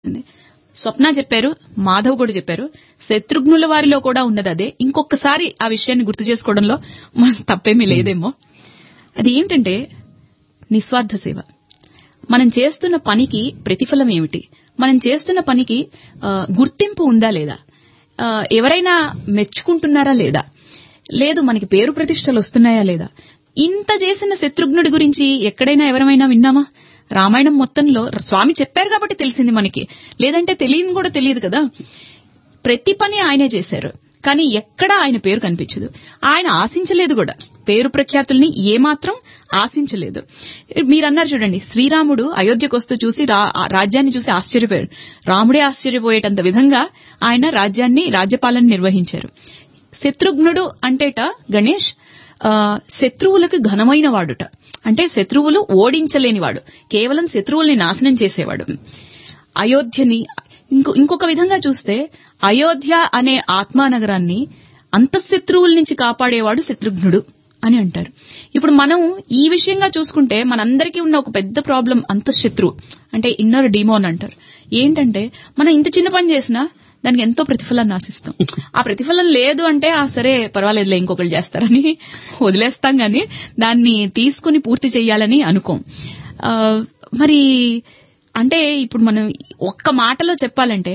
స్వప్న చెప్పారు మాధవ్ కూడా చెప్పారు శత్రుఘ్నుల వారిలో కూడా ఉన్నది అదే ఇంకొకసారి ఆ విషయాన్ని గుర్తు చేసుకోవడంలో మనం తప్పేమీ లేదేమో అది ఏమిటంటే నిస్వార్థ సేవ మనం చేస్తున్న పనికి ప్రతిఫలం ఏమిటి మనం చేస్తున్న పనికి ఆ, గుర్తింపు ఉందా లేదా ఆ, ఎవరైనా మెచ్చుకుంటున్నారా లేదా లేదు మనకి పేరు ప్రతిష్టలు వస్తున్నాయా లేదా ఇంత చేసిన శత్రుఘ్నుడి గురించి ఎక్కడైనా ఎవరమైనా విన్నామా రామాయణం మొత్తంలో స్వామి చెప్పారు కాబట్టి తెలిసింది మనకి లేదంటే తెలియని కూడా తెలియదు కదా ప్రతి పని ఆయనే చేశారు కానీ ఎక్కడా ఆయన పేరు కనిపించదు ఆయన ఆశించలేదు కూడా పేరు ప్రఖ్యాతుల్ని ఏమాత్రం ఆశించలేదు మీరు అన్నారు చూడండి శ్రీరాముడు అయోధ్యకు వస్తూ చూసి రా- ఆ రాజ్యాన్ని చూసి ఆశ్చర్యపోయాడు రాముడే ఆశ్చర్యపోయేటంత విధంగా ఆయన రాజ్యాన్ని రాజ్యపాలన నిర్వహించారు శత్రుఘ్నుడు అంటేట గణేష్ ఆ, శత్రువులకు ఘనమైన వాడుట అంటే శత్రువులు ఓడించలేనివాడు కేవలం శత్రువుల్ని నాశనం చేసేవాడు అయోధ్యని ఇంకో ఇంకొక విధంగా చూస్తే అయోధ్య అనే ఆత్మానగరాన్ని అంతఃశత్రువుల నుంచి కాపాడేవాడు శత్రుఘ్నుడు అని అంటారు ఇప్పుడు మనం ఈ విషయంగా చూసుకుంటే మనందరికీ ఉన్న ఒక పెద్ద ప్రాబ్లం అంతఃశత్రువు అంటే ఇన్నర్ డిమోన్ అంటారు ఏంటంటే మనం ఇంత చిన్న పని చేసినా దానికి ఎంతో ప్రతిఫలాన్ని ఆశిస్తాం ఆ ప్రతిఫలం లేదు అంటే ఆ సరే పర్వాలేదులే ఇంకొకరు చేస్తారని వదిలేస్తాం గాని దాన్ని తీసుకుని పూర్తి చేయాలని అనుకోం ఆ, మరి అంటే ఇప్పుడు మనం ఒక్క మాటలో చెప్పాలంటే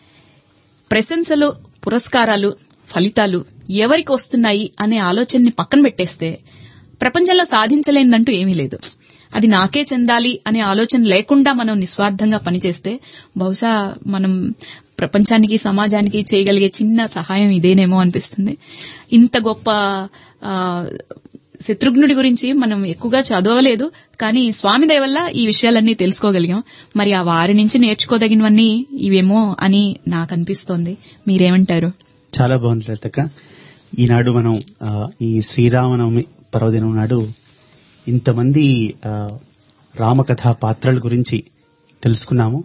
ప్రశంసలు పురస్కారాలు ఫలితాలు ఎవరికి వస్తున్నాయి అనే ఆలోచనని పక్కన పెట్టేస్తే ప్రపంచంలో సాధించలేనిదంటూ ఏమీ లేదు అది నాకే చెందాలి అనే ఆలోచన లేకుండా మనం నిస్వార్థంగా పనిచేస్తే బహుశా మనం ప్రపంచానికి సమాజానికి చేయగలిగే చిన్న సహాయం ఇదేనేమో అనిపిస్తుంది ఇంత గొప్ప ఆ, శత్రుఘ్నుడి గురించి మనం ఎక్కువగా చదవలేదు కానీ స్వామి దయ వల్ల ఈ విషయాలన్నీ తెలుసుకోగలిగాం మరి ఆ వారి నుంచి నేర్చుకోదగినవన్నీ ఇవేమో అని నాకు అనిపిస్తోంది మీరేమంటారు చాలా బాగుంది లతక ఈనాడు మనం ఆ, ఈ శ్రీరామనవమి పర్వదినం నాడు ఇంతమంది ఆ, రామకథా పాత్రల గురించి తెలుసుకున్నాము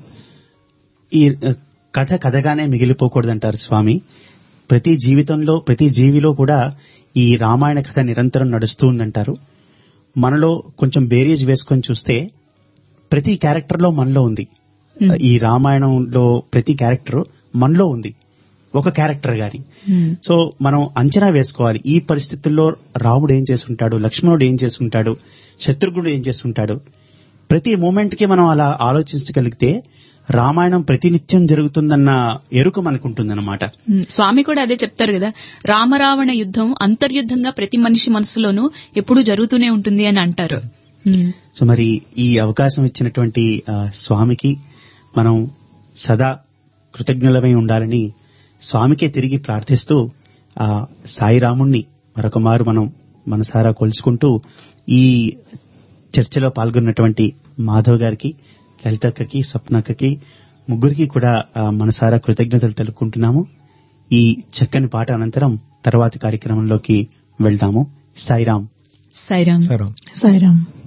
ఈ ఆ, కథ కథగానే మిగిలిపోకూడదంటారు స్వామి ప్రతి జీవితంలో ప్రతి జీవిలో కూడా ఈ రామాయణ కథ నిరంతరం నడుస్తూ ఉందంటారు మనలో కొంచెం బేరీజ్ వేసుకొని చూస్తే ప్రతి క్యారెక్టర్ లో మనలో ఉంది Hmm. ఈ రామాయణంలో ప్రతి క్యారెక్టర్ మనలో ఉంది ఒక క్యారెక్టర్ గాని సో మనం అంచనా వేసుకోవాలి ఈ పరిస్థితుల్లో రాముడు ఏం చేసుంటాడు లక్ష్మణుడు ఏం చేసుంటాడు శత్రుఘ్నుడు ఏం చేసుంటాడు ప్రతి మూమెంట్ కి మనం అలా ఆలోచించగలిగితే రామాయణం ప్రతినిత్యం జరుగుతుందన్న ఎరుక మనకుంటుందన్నమాట ఉమ్, స్వామి కూడా అదే చెప్తారు కదా రామరావణ యుద్ధం అంతర్యుద్ధంగా ప్రతి మనిషి మనసులోనూ ఎప్పుడూ జరుగుతూనే ఉంటుంది అని అంటారు ఉమ్, సో మరి ఈ అవకాశం ఇచ్చినటువంటి ఆ, స్వామికి మనం సదా కృతజ్ఞులమై ఉండాలని స్వామికే తిరిగి ప్రార్థిస్తూ ఆ సాయిరాముణ్ణి మరొక మారు మనం మనసారా కొలుచుకుంటూ ఈ చర్చలో పాల్గొన్నటువంటి మాధవ్ గారికి లలితక్కకి స్వప్నక్కకి ముగ్గురికి కూడా ఆ, మనసారా కృతజ్ఞతలు తెలుపుకుంటున్నాము ఈ చక్కని పాట అనంతరం తర్వాతి కార్యక్రమంలోకి వెళ్దాము సాయిరాం సాయిరామ్ సరే సాయిరామ్